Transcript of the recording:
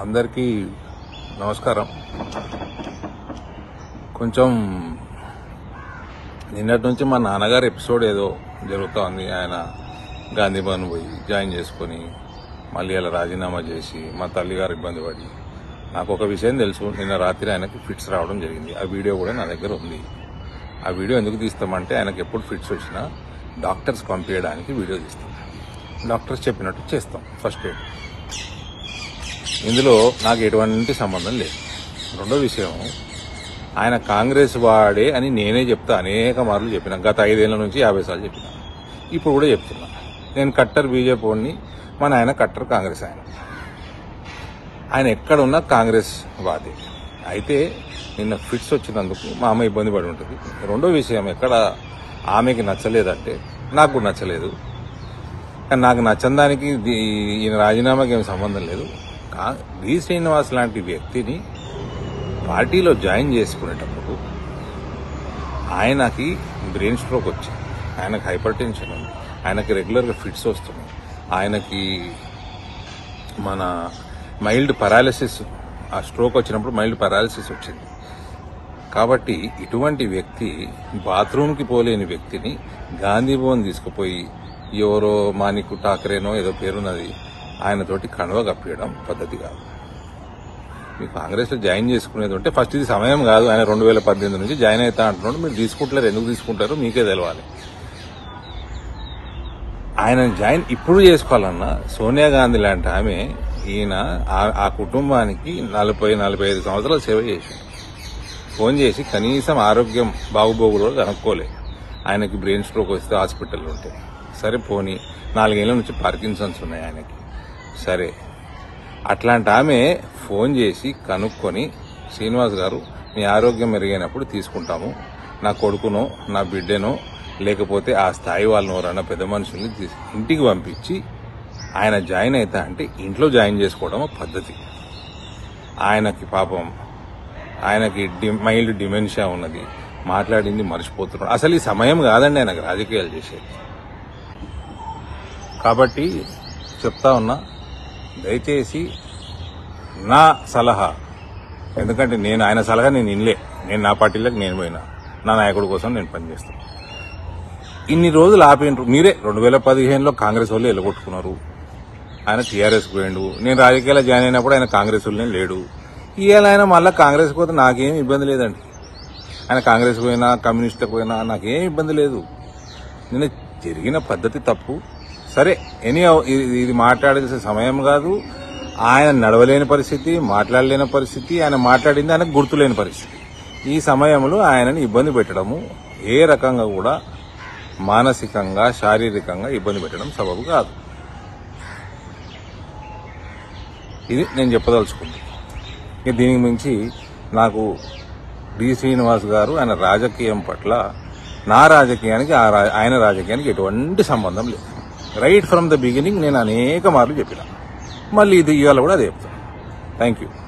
అందరికీ నమస్కారం కొంచెం నిన్నటి నుంచి మా నాన్నగారు ఎపిసోడ్ ఏదో జరుగుతూ ఉంది ఆయన గాంధీ భవన్ పోయి జాయిన్ చేసుకొని మళ్ళీ అలా రాజీనామా చేసి మా తల్లిగారు ఇబ్బంది పడి నాకు ఒక విషయం తెలుసు నిన్న రాత్రి ఆయనకి ఫిట్స్ రావడం జరిగింది ఆ వీడియో కూడా నా దగ్గర ఉంది ఆ వీడియో ఎందుకు తీస్తామంటే ఆయనకి ఎప్పుడు ఫిట్స్ వచ్చినా డాక్టర్స్ పంపించడానికి వీడియో తీస్తాం డాక్టర్స్ చెప్పినట్టు చేస్తాం ఫస్ట్ ఎయిడ్ ఇందులో నాకు ఎటువంటి సంబంధం లేదు రెండో విషయం ఆయన కాంగ్రెస్ వాడే అని నేనే చెప్తా అనేక మార్లు చెప్పిన గత ఐదేళ్ల నుంచి యాభై సార్లు చెప్పిన ఇప్పుడు కూడా చెప్తున్నా నేను కట్టర్ బీజేపీని మన ఆయన కట్టర్ కాంగ్రెస్ ఆయన ఆయన ఎక్కడున్నా కాంగ్రెస్ వాదే అయితే నిన్న ఫిట్స్ వచ్చినందుకు మా అమ్మ ఇబ్బంది పడి ఉంటుంది రెండో విషయం ఎక్కడ ఆమెకి నచ్చలేదంటే నాకు కూడా నచ్చలేదు కానీ నాకు నచ్చని దానికి దీ- ఈయన రాజీనామాకి ఏం సంబంధం లేదు కా- డి శ్రీనివాస్ లాంటి వ్యక్తిని పార్టీలో జాయిన్ చేసుకునేటప్పుడు ఆయనకి బ్రెయిన్ స్ట్రోక్ వచ్చింది ఆయనకి హైపర్ టెన్షన్ ఉంది ఆయనకి రెగ్యులర్గా ఫిట్స్ వస్తున్నాయి ఆయనకి మన మైల్డ్ పారాలిసిస్ ఆ స్ట్రోక్ వచ్చినప్పుడు మైల్డ్ పారాలిసిస్ వచ్చింది కాబట్టి ఇటువంటి వ్యక్తి బాత్రూమ్కి పోలేని వ్యక్తిని గాంధీ భవన్ తీసుకుపోయి ఎవరో మానికు ఠాకరేనో ఏదో పేరున్నది ఆయనతోటి కణవ కప్పియడం పద్ధతి కాదు మీరు కాంగ్రెస్ లో జాయిన్ చేసుకునేది ఉంటే ఫస్ట్ ఇది సమయం కాదు ఆయన రెండు వేల పద్దెనిమిది నుంచి జాయిన్ అవుతా అంటున్నాడు మీరు తీసుకుంటారు ఎందుకు తీసుకుంటారో మీకే తెలవాలి ఆయన జాయిన్ ఇప్పుడు చేసుకోవాలన్నా సోనియా గాంధీ లాంటి ఆమె ఈయన ఆ- ఆ కుటుంబానికి నలభై నలభై ఐదు సంవత్సరాలు సేవ చేశారు ఫోన్ చేసి కనీసం ఆరోగ్యం బాగుబోగులు కూడా కనుక్కోలే ఆయనకి బ్రెయిన్ స్ట్రోక్ వస్తే హాస్పిటల్లో ఉంటే సరే పోని నాలుగేళ్ల నుంచి పార్కిన్సన్స్ ఉన్నాయి ఆయనకి సరే అట్లాంటి ఆమె ఫోన్ చేసి కనుక్కొని శ్రీనివాస్ గారు మీ ఆరోగ్యం మెరుగైనప్పుడు తీసుకుంటాము నా కొడుకునో నా బిడ్డనో లేకపోతే ఆ స్థాయి వాళ్ళని ఎవరన్నా పెద్ద మనుషుల్ని తీసి ఇంటికి పంపించి ఆయన జాయిన్ అవుతా అంటే ఇంట్లో జాయిన్ చేసుకోవడం ఒక పద్ధతి ఆయనకి పాపం ఆయనకి డి- మైల్డ్ డిమెన్షియా ఉన్నది మాట్లాడింది మర్చిపోతున్నాడు అసలు ఈ సమయం కాదండి ఆయనకు రాజకీయాలు చేసేది కాబట్టి చెప్తా ఉన్నా దయచేసి నా సలహా ఎందుకంటే నేను ఆయన సలహా నేను ఇన్లే నేను నా పార్టీలోకి నేను పోయినా నా నాయకుడి కోసం నేను పనిచేస్తాను ఇన్ని రోజులు ఆపినరు మీరే రెండు వేల పదిహేనులో కాంగ్రెస్ వాళ్ళు ఎల్లగొట్టుకున్నారు ఆయన టీఆర్ఎస్ పోయిండు నేను రాజకీయాల్లో జాయిన్ అయినప్పుడు ఆయన కాంగ్రెస్ వాళ్ళనే లేడు ఇవాళ ఆయన మళ్ళీ కాంగ్రెస్ పోతే నాకేం ఇబ్బంది లేదండి ఆయన కాంగ్రెస్ పోయినా కమ్యూనిస్ట్కి పోయినా నాకేం ఇబ్బంది లేదు నేను జరిగిన పద్ధతి తప్పు సరే ఎనీ ఇది మాట్లాడాల్సిన సమయం కాదు ఆయన నడవలేని పరిస్థితి మాట్లాడలేని పరిస్థితి ఆయన మాట్లాడింది ఆయనకు గుర్తులేని పరిస్థితి ఈ సమయంలో ఆయనని ఇబ్బంది పెట్టడము ఏ రకంగా కూడా మానసికంగా శారీరకంగా ఇబ్బంది పెట్టడం సబబు కాదు ఇది నేను చెప్పదలుచుకుంది ఇక దీనికి మించి నాకు డి శ్రీనివాస్ గారు ఆయన రాజకీయం పట్ల నా రాజకీయానికి ఆ రా- ఆయన రాజకీయానికి ఎటువంటి సంబంధం లేదు రైట్ ఫ్రమ్ ద బిగినింగ్ నేను అనేక మార్లు చెప్పిన మళ్ళీ ఇది ఇవాళ కూడా అదే చెప్తాను థ్యాంక్ యూ